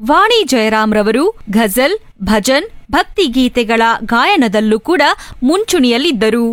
ವಾಣಿ ಜಯರಾಮ್ರವರು ಘಜಲ್ ಭಜನ್ ಭಕ್ತಿಗೀತೆಗಳ ಗಾಯನದಲ್ಲೂ ಕೂಡ ಮುಂಚೂಣಿಯಲ್ಲಿದ್ದರು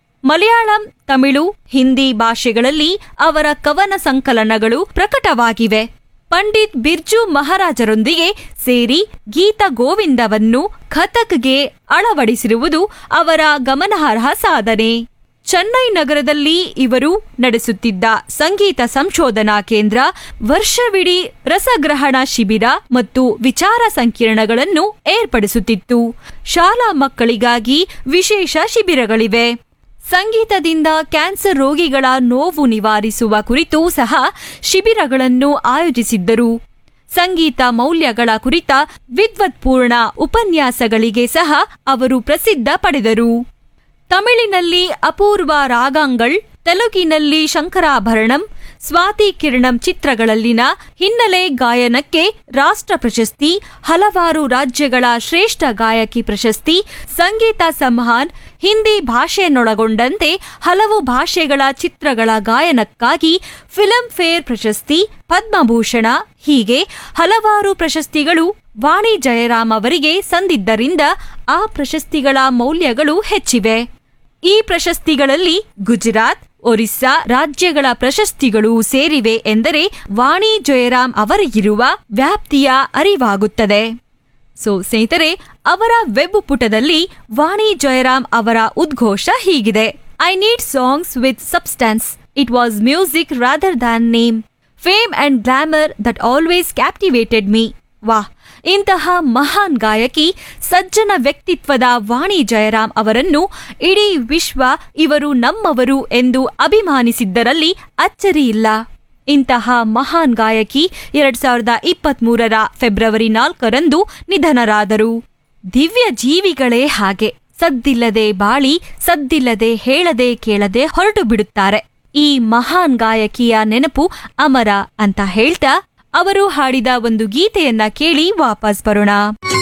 ಮಲಯಾಳಂ ತಮಿಳು ಹಿಂದಿ ಭಾಷೆಗಳಲ್ಲಿ ಅವರ ಕವನ ಸಂಕಲನಗಳು ಪ್ರಕಟವಾಗಿವೆ ಪಂಡಿತ್ ಬಿರ್ಜು ಮಹಾರಾಜರೊಂದಿಗೆ ಸೇರಿ ಗೀತ ಗೋವಿಂದವನ್ನು ಕಥಕ್ಗೆ ಅಳವಡಿಸಿರುವುದು ಅವರ ಗಮನಾರ್ಹ ಸಾಧನೆ ಚೆನ್ನೈ ನಗರದಲ್ಲಿ ಇವರು ನಡೆಸುತ್ತಿದ್ದ ಸಂಗೀತ ಸಂಶೋಧನಾ ಕೇಂದ್ರ ವರ್ಷವಿಡೀ ರಸಗ್ರಹಣ ಶಿಬಿರ ಮತ್ತು ವಿಚಾರ ಸಂಕಿರಣಗಳನ್ನು ಏರ್ಪಡಿಸುತ್ತಿತ್ತು ಶಾಲಾ ಮಕ್ಕಳಿಗಾಗಿ ವಿಶೇಷ ಶಿಬಿರಗಳಿವೆ ಸಂಗೀತದಿಂದ ಕ್ಯಾನ್ಸರ್ ರೋಗಿಗಳ ನೋವು ನಿವಾರಿಸುವ ಕುರಿತು ಸಹ ಶಿಬಿರಗಳನ್ನು ಆಯೋಜಿಸಿದ್ದರು ಸಂಗೀತ ಮೌಲ್ಯಗಳ ಕುರಿತ ವಿದ್ವತ್ಪೂರ್ಣ ಉಪನ್ಯಾಸಗಳಿಗೆ ಸಹ ಅವರು ಪ್ರಸಿದ್ಧ ಪಡೆದರು ತಮಿಳಿನಲ್ಲಿ ಅಪೂರ್ವ ರಾಗಾಂಗಳ್ ತೆಲುಗಿನಲ್ಲಿ ಶಂಕರಾಭರಣಂ ಸ್ವಾತಿ ಕಿರಣಂ ಚಿತ್ರಗಳಲ್ಲಿನ ಹಿನ್ನೆಲೆ ಗಾಯನಕ್ಕೆ ರಾಷ್ಟ್ರ ಪ್ರಶಸ್ತಿ ಹಲವಾರು ರಾಜ್ಯಗಳ ಶ್ರೇಷ್ಠ ಗಾಯಕಿ ಪ್ರಶಸ್ತಿ ಸಂಗೀತ ಸಮ್ಮಾನ್ ಹಿಂದಿ ಭಾಷೆಯನ್ನೊಳಗೊಂಡಂತೆ ಹಲವು ಭಾಷೆಗಳ ಚಿತ್ರಗಳ ಗಾಯನಕ್ಕಾಗಿ ಫಿಲ್ಮ್ ಫೇರ್ ಪ್ರಶಸ್ತಿ ಪದ್ಮಭೂಷಣ ಹೀಗೆ ಹಲವಾರು ಪ್ರಶಸ್ತಿಗಳು ವಾಣಿ ಜಯರಾಮ್ ಅವರಿಗೆ ಸಂದಿದ್ದರಿಂದ ಆ ಪ್ರಶಸ್ತಿಗಳ ಮೌಲ್ಯಗಳು ಹೆಚ್ಚಿವೆ ಈ ಪ್ರಶಸ್ತಿಗಳಲ್ಲಿ ಗುಜರಾತ್ ಒರಿಸ್ಸಾ ರಾಜ್ಯಗಳ ಪ್ರಶಸ್ತಿಗಳು ಸೇರಿವೆ ಎಂದರೆ ವಾಣಿ ಜಯರಾಮ್ ಅವರಿಗಿರುವ ವ್ಯಾಪ್ತಿಯ ಅರಿವಾಗುತ್ತದೆ ಸೊ ಸ್ನೇಹಿತರೆ ಅವರ ವೆಬ್ ಪುಟದಲ್ಲಿ ವಾಣಿ ಜಯರಾಮ್ ಅವರ ಉದ್ಘೋಷ ಹೀಗಿದೆ I need songs with substance it was music rather than name fame and glamour that always captivated me ವಾಹ್ ಇಂತಹ ಮಹಾನ್ ಗಾಯಕಿ ಸಜ್ಜನ ವ್ಯಕ್ತಿತ್ವದ ವಾಣಿ ಜಯರಾಮ್ ಅವರನ್ನು ಇಡೀ ವಿಶ್ವ ಇವರು ನಮ್ಮವರು ಎಂದು ಅಭಿಮಾನಿಸಿದ್ದರಲ್ಲಿ ಅಚ್ಚರಿಯಿಲ್ಲ ಇಂತಹ ಮಹಾನ್ ಗಾಯಕಿ ಎರಡ್ ಸಾವಿರದ ಇಪ್ಪತ್ಮೂರರ ಫೆಬ್ರವರಿ ನಾಲ್ಕರಂದು ನಿಧನರಾದರು ದಿವ್ಯ ಜೀವಿಗಳೇ ಹಾಗೆ ಸದ್ದಿಲ್ಲದೆ ಬಾಳಿ ಸದ್ದಿಲ್ಲದೆ ಹೇಳದೆ ಕೇಳದೆ ಹೊರಟು ಬಿಡುತ್ತಾರೆ ಈ ಮಹಾನ್ ಗಾಯಕಿಯ ನೆನಪು ಅಮರ ಅಂತ ಹೇಳ್ತಾ ಅವರು ಹಾಡಿದ ಒಂದು ಗೀತೆಯನ್ನ ಕೇಳಿ ವಾಪಸ್ ಬರೋಣ